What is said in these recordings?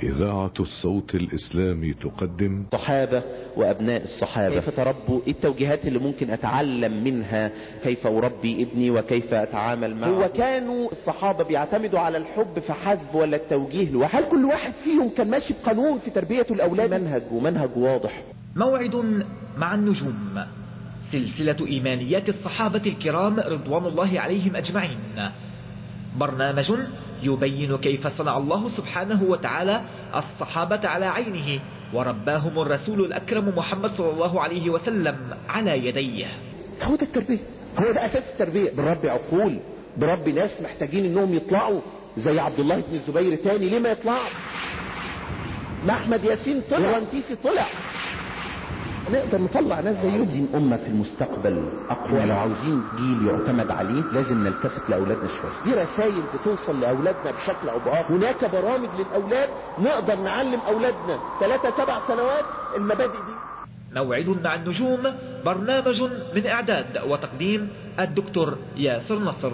إذاعة الصوت الإسلامي تقدم الصحابة وأبناء الصحابة كيف تربوا إيه التوجيهات اللي ممكن أتعلم منها كيف أربي ابني وكيف أتعامل معه هو كانوا الصحابة بيعتمدوا على الحب فحسب ولا التوجيه له هل كل واحد فيهم كان ماشي بقانون في تربية الأولاد منهج ومنهج واضح موعد مع النجوم سلسلة إيمانيات الصحابة الكرام رضوان الله عليهم أجمعين برنامج يبين كيف صنع الله سبحانه وتعالى الصحابة على عينه ورباهم الرسول الأكرم محمد صلى الله عليه وسلم على يديه هو ده التربية هو ده أساس التربية بربي عقول بربي ناس محتاجين انهم يطلعوا زي عبد الله بن الزبير تاني ليه ما يطلعوا ما احمد ياسين طلع ورنتيسي طلع نقدر نطلع ناس زيهم عاوزين أمة في المستقبل أقوى لو عاوزين جيل يعتمد عليه لازم نلتفت لأولادنا شوية دي رسائل بتوصل لأولادنا بشكل أو بآخر هناك برامج للأولاد نقدر نعلم أولادنا ثلاثة سبع سنوات المبادئ دي موعد مع النجوم برنامج من إعداد وتقديم الدكتور ياسر نصر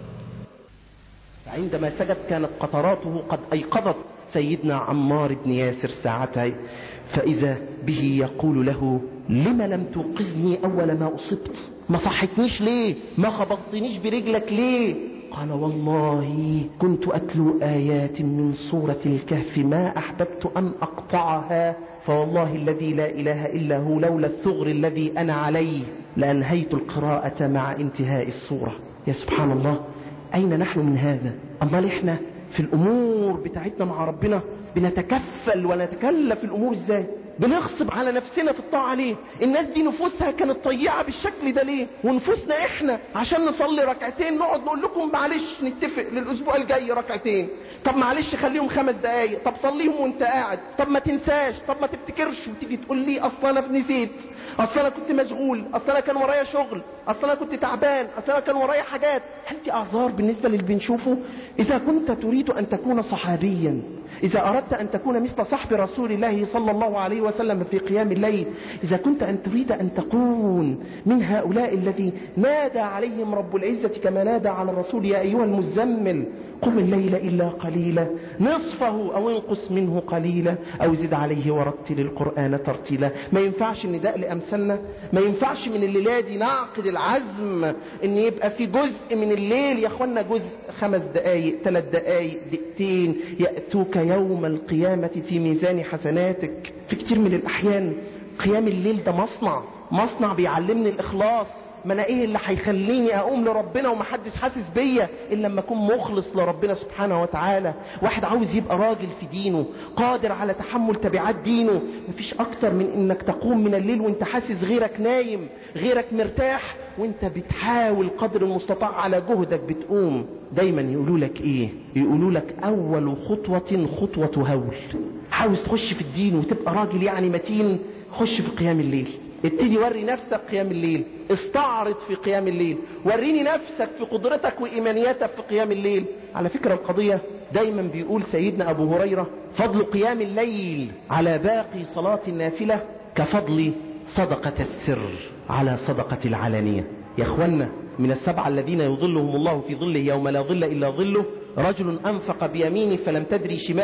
عندما سجد كانت قطراته قد أيقظت سيدنا عمار بن ياسر ساعتها فإذا به يقول له لم لم توقظني أول ما أصبت ما صحتنيش ليه ما خبطتنيش برجلك ليه قال والله كنت أتلو آيات من سورة الكهف ما أحببت أن أقطعها فوالله الذي لا إله إلا هو لولا الثغر الذي أنا عليه لأنهيت القراءة مع انتهاء السورة يا سبحان الله أين نحن من هذا أمال إحنا في الأمور بتاعتنا مع ربنا بنتكفل ونتكلف الأمور إزاي بنغصب على نفسنا في الطاعة ليه الناس دي نفوسها كانت طيعة بالشكل ده ليه ونفوسنا احنا عشان نصلي ركعتين نقعد نقول لكم معلش نتفق للأسبوع الجاي ركعتين طب معلش خليهم خمس دقايق طب صليهم وانت قاعد طب ما تنساش طب ما تفتكرش وتيجي تقول لي اصلا انا نسيت اصلا انا كنت مشغول اصلا انا كان ورايا شغل اصلا انا كنت تعبان اصلا انا كان ورايا حاجات هل دي اعذار بالنسبة للي بنشوفه اذا كنت تريد ان تكون صحابيا إذا أردت أن تكون مثل صحب رسول الله صلى الله عليه وسلم في قيام الليل إذا كنت أن تريد أن تكون من هؤلاء الذي نادى عليهم رب العزة كما نادى على الرسول يا أيها المزمل قم الليل إلا قليلا نصفه أو انقص منه قليلا أو زد عليه ورتل القرآن ترتيلا ما ينفعش النداء لأمثالنا ما ينفعش من الليلة دي نعقد العزم ان يبقى في جزء من الليل يا اخوانا جزء خمس دقايق ثلاث دقايق دقيقتين يأتوك يوم القيامة في ميزان حسناتك في كتير من الأحيان قيام الليل ده مصنع مصنع بيعلمني الإخلاص ما انا ايه اللي هيخليني اقوم لربنا ومحدش حاسس بيا الا لما اكون مخلص لربنا سبحانه وتعالى واحد عاوز يبقى راجل في دينه قادر على تحمل تبعات دينه مفيش اكتر من انك تقوم من الليل وانت حاسس غيرك نايم غيرك مرتاح وانت بتحاول قدر المستطاع على جهدك بتقوم دايما يقولوا لك ايه يقولوا لك اول خطوة خطوة هول عاوز تخش في الدين وتبقى راجل يعني متين خش في قيام الليل ابتدي وري نفسك قيام الليل استعرض في قيام الليل وريني نفسك في قدرتك وإيمانياتك في قيام الليل على فكرة القضية دايما بيقول سيدنا أبو هريرة فضل قيام الليل على باقي صلاة النافلة كفضل صدقة السر على صدقة العلانية يا اخوانا من السبعة الذين يظلهم الله في ظله يوم لا ظل إلا ظله رجل أنفق بيمينه فلم تدري شمال